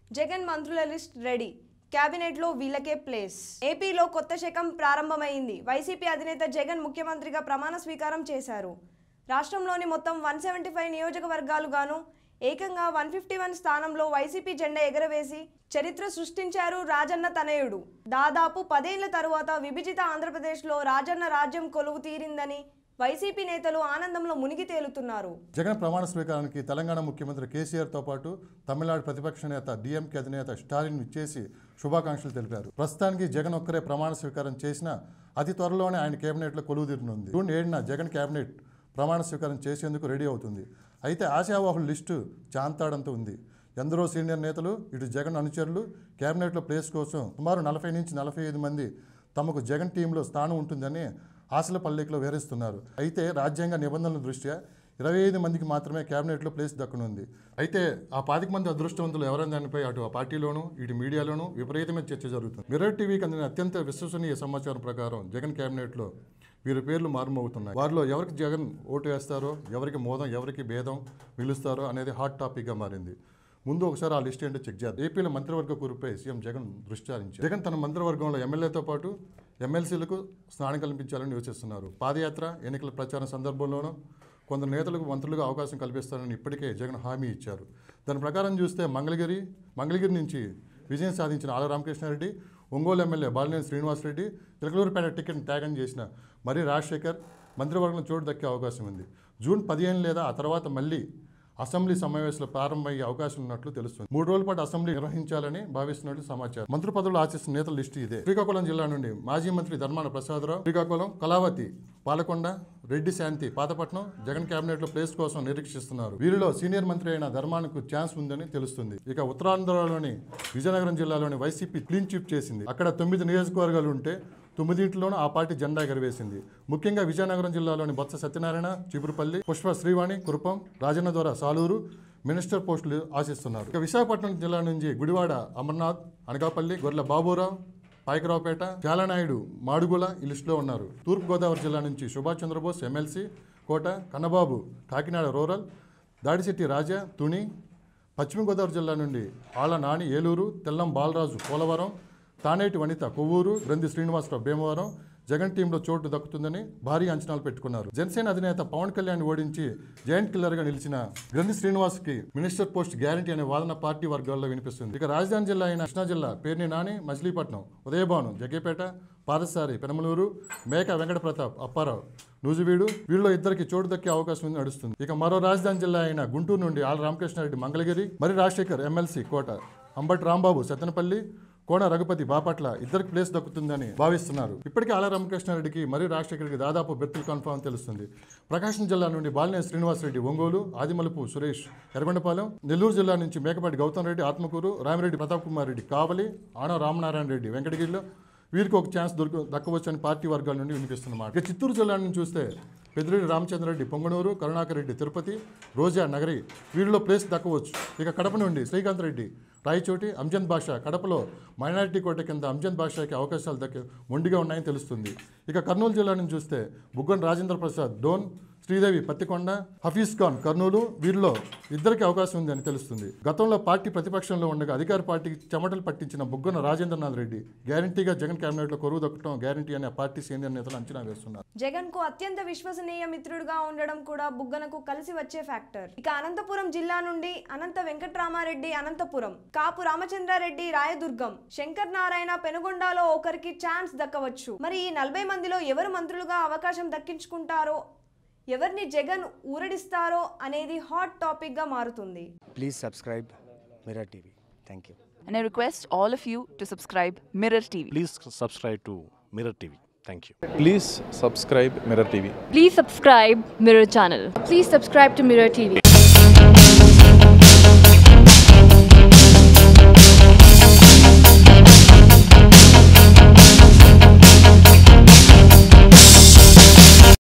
జగన్ మంత్రుల list ready కేబినెట్లో వీళ్ళకే ప్లేస్ ఏపీలో కొత్త శకం ప్రారంభమైంది వైసీపీ అధినేత జగన్ ముఖ్యమంత్రిగా ప్రమాణ స్వీకారం చేశారు రాష్ట్రంలోని మొత్తం వన్ సెవెంటీ ఫైవ్ నియోజకవర్గాలు గాను ఏకంగా వన్ ఫిఫ్టీ వన్ స్థానంలో వైసీపీ జెండా ఎగరవేసి చరిత్ర సృష్టించారు రాజన్న తనయుడు దాదాపు పదేళ్ల తరువాత విభజిత ఆంధ్రప్రదేశ్లో రాజన్న రాజ్యం కొలువు తీరిందని వైసీపీ నేతలు ఆనందంలో మునిగి తేలుతున్నారు జగన్ ప్రమాణ స్వీకారానికి తెలంగాణ ముఖ్యమంత్రి కేసీఆర్తో పాటు తమిళనాడు ప్రతిపక్ష నేత డిఎంకే అధినేత స్టాలిన్ ఇచ్చేసి శుభాకాంక్షలు తెలిపారు ప్రస్తుతానికి జగన్ ఒక్కరే ప్రమాణ స్వీకారం చేసినా అతి త్వరలోనే ఆయన కేబినెట్లో కొలువు తీరనుంది జూన్ ఏడున జగన్ కేబినెట్ ప్రమాణ స్వీకారం చేసేందుకు రెడీ అవుతుంది అయితే ఆశావాహుల లిస్టు చాంతాడంతో ఉంది ఎందరో సీనియర్ నేతలు ఇటు జగన్ అనుచరులు కేబినెట్లో ప్లేస్ కోసం సుమారు నలభై నుంచి నలభై ఐదు మంది తమకు జగన్ టీంలో స్థానం ఉంటుందని ఆశల పల్లెకిలో వివరిస్తున్నారు అయితే రాజ్యాంగ నిబంధనల దృష్ట్యా ఇరవై ఐదు మందికి మాత్రమే కేబినెట్లో ప్లేస్ దక్కనుంది అయితే ఆ పాతిక మంది అదృష్టవంతులు ఎవరైనా దానిపై అటు ఆ పార్టీలోనూ ఇటు మీడియాలోనూ విపరీతమైన చర్చ జరుగుతుంది మిర్రర్ టీవీకి అందిన అత్యంత విశ్వసనీయ సమాచారం ప్రకారం జగన్ కేబినెట్లో వీరి పేర్లు మారుమవుతున్నాయి వారిలో ఎవరికి జగన్ ఓటు వేస్తారో ఎవరికి మోదం ఎవరికి భేదం పిలుస్తారో అనేది హాట్ టాపిక్గా మారింది ముందు ఒకసారి ఆ లిస్ట్ ఏంటో చెక్ చేద్దాం ఏపీలో మంత్రివర్గ కూరుపై సీఎం జగన్ దృష్టి సారించారు జగన్ తన మంత్రివర్గంలో ఎమ్మెల్యేతో పాటు ఎమ్మెల్సీలకు స్థానం కల్పించాలని యోచిస్తున్నారు పాదయాత్ర ఎన్నికల ప్రచారం సందర్భంలోనూ కొందరు నేతలకు మంత్రులుగా అవకాశం కల్పిస్తారని ఇప్పటికే జగన్ హామీ ఇచ్చారు దాని ప్రకారం చూస్తే మంగళగిరి మంగళగిరి నుంచి విజయం సాధించిన ఆల రామకృష్ణారెడ్డి ఒంగోలు ఎమ్మెల్యే బాలినేని శ్రీనివాసరెడ్డి తిలకలూరుపేట టికెట్ని త్యాగం చేసిన మరి రాజశేఖర్ మంత్రివర్గంలో చోటు దక్కే అవకాశం ఉంది జూన్ పదిహేను లేదా ఆ తర్వాత మళ్ళీ అసెంబ్లీ సమావేశాలు ప్రారంభమయ్యే అవకాశం ఉన్నట్లు తెలుస్తుంది మూడు రోజుల పాటు అసెంబ్లీ నిర్వహించాలని భావిస్తున్నట్లు సమాచారం మంత్రి పదవులు ఆశిస్తున్న నేతల లిస్టు ఇదే శ్రీకాకుళం జిల్లా నుండి మాజీ మంత్రి ధర్మాన ప్రసాదరావు శ్రీకాకుళం కళావతి పాలకొండ రెడ్డి శాంతి పాతపట్నం జగన్ కేబినెట్ లో ప్లేస్ కోసం నిరీక్షిస్తున్నారు వీరిలో సీనియర్ మంత్రి అయిన ధర్మానికి ఛాన్స్ ఉందని తెలుస్తుంది ఇక ఉత్తరాంధ్రలోని విజయనగరం జిల్లాలోని వైసీపీ క్లీన్ చిప్ చేసింది అక్కడ తొమ్మిది నియోజకవర్గాలు ఉంటే తొమ్మిదింటిలోనూ ఆ పార్టీ జెండా ఎగరవేసింది ముఖ్యంగా విజయనగరం జిల్లాలోని బొత్స సత్యనారాయణ చిపురుపల్లి పుష్ప శ్రీవాణి కురుపం రాజన్న ద్వారా సాలూరు మినిస్టర్ పోస్టులు ఆశిస్తున్నారు ఇక విశాఖపట్నం జిల్లా నుంచి గుడివాడ అమర్నాథ్ అనకాపల్లి గొర్రెల బాబురావు పాయకరావుపేట చాలనాయుడు మాడుగుల ఈ లిస్టులో ఉన్నారు తూర్పుగోదావరి జిల్లా నుంచి Subhash Chandrabose MLC quota Kannababu Kakinada rural Dadisetti Raja Tuni పశ్చిమ గోదావరి జిల్లా నుండి ఆళ్ల నాని ఏలూరు తెల్లం బాలరాజు పోలవరం తానేటి వనిత కొవ్వూరు గ్రంథి శ్రీనివాసరావు భీమవరం జగన్ టీంలో చోటు దక్కుతుందని భారీ అంచనాలు పెట్టుకున్నారు జనసేన అధినేత పవన్ కళ్యాణ్ ఓడించి జాయింట్ కిల్లర్గా నిలిచిన గ్రంథి శ్రీనివాస్కి మినిస్టర్ పోస్ట్ గ్యారంటీ అనే వాదన పార్టీ వర్గాల్లో వినిపిస్తుంది ఇక రాజధాని జిల్లా అయిన కృష్ణా జిల్లా పేర్ని నాని మచిలీపట్నం ఉదయభాను జగ్గేపేట పాదసారి పెనమలూరు మేక వెంకట ప్రతాప్ అప్పారావు నూజివీడు వీళ్ళలో ఇద్దరికి చోటు దక్కే అవకాశం ఉంది నడుస్తుంది ఇక మరో రాజధాని జిల్లా అయిన గుంటూరు నుండి ఆల రామకృష్ణారెడ్డి మంగళగిరి మరి రాజశేఖర్ ఎమ్మెల్సీ కోట అంబటి రాంబాబు సత్తెనపల్లి కోన రఘుపతి బాపట్ల ఇద్దరికి ప్లేస్ దక్కుతుందని భావిస్తున్నారు ఇప్పటికే ఆల రామకృష్ణారెడ్డికి మరియు రాజశేఖర్కి దాదాపు బెర్తులు కన్ఫర్మ్ తెలుస్తుంది ప్రకాశం జిల్లా నుండి బాలినేని శ్రీనివాసరెడ్డి ఒంగోలు ఆదిమలుపు సురేష్ ఎర్రగొండపాలెం నెల్లూరు జిల్లా నుంచి మేకపాటి గౌతమ్ రెడ్డి ఆత్మకూరు రామిరెడ్డి ప్రతాప్ కుమార్ రెడ్డి కావలి ఆన రామనారాయణ రెడ్డి వెంకటగిరిలో వీరికి ఒక ఛాన్స్ దొరక దక్కవచ్చని పార్టీ వర్గాల నుండి వినిపిస్తున్నమాట ఇక చిత్తూరు జిల్లా నుంచి చూస్తే పెద్దిరెడ్డి రామచంద్రరెడ్డి పొంగనూరు కరుణాకర్ రెడ్డి తిరుపతి రోజా నగరి వీరిలో ప్లేస్ దక్కవచ్చు ఇక కడప నుండి శ్రీకాంత్ రెడ్డి రాయచోటి అంజద్ బాషా కడపలో మైనారిటీ కోట కింద అంజద్ బాషాకి అవకాశాలు దక్కే మొండిగా ఉన్నాయని తెలుస్తుంది ఇక కర్నూలు జిల్లా నుంచి చూస్తే బుగ్గన రాజేంద్ర ప్రసాద్ డోన్ శ్రీదేవి పత్తికొండ హఫీజ్ ఖాన్ కర్నూలు వీరిలో ఇద్దరికి అవకాశం ఉంది అని తెలుస్తుంది గతంలో పార్టీ ప్రతిపక్షంలో ఉండగా అధికార పార్టీకి చెమటలు పట్టించిన బుగ్గన రాజేంద్రనాథ్ రెడ్డి గ్యారంటీగా జగన్ కేబినెట్లో కొరువు దక్కడం గ్యారంటీ అనే ఆ పార్టీ సీనియర్ నేతలు అంచనా వేస్తున్నారు జగన్ కు అత్యంత విశ్వసనీయ మిత్రుడుగా ఉండడం కూడా బుగ్గనకు కలిసి వచ్చే ఫ్యాక్టర్ ఇక అనంతపురం జిల్లా నుండి అనంత వెంకట్రామారెడ్డి అనంతపురం కాపు రామచంద్రారెడ్డి రాయదుర్గం శంకర్ నారాయణ పెనుగొండలో ఒకరికి ఛాన్స్ దక్కవచ్చు మరి ఈ నలభై మందిలో ఎవరు మంత్రులుగా అవకాశం దక్కించుకుంటారో ఎవరిని జగన్ ఊరడిస్తారో అనేది హాట్ టాపిక్ గా మారుతుంది Please subscribe Mirror TV. Thank you. And I request all of you to subscribe Mirror TV. Please subscribe to Mirror TV. Thank you. Please subscribe Mirror TV. Please subscribe Mirror Channel. Please subscribe to Mirror TV.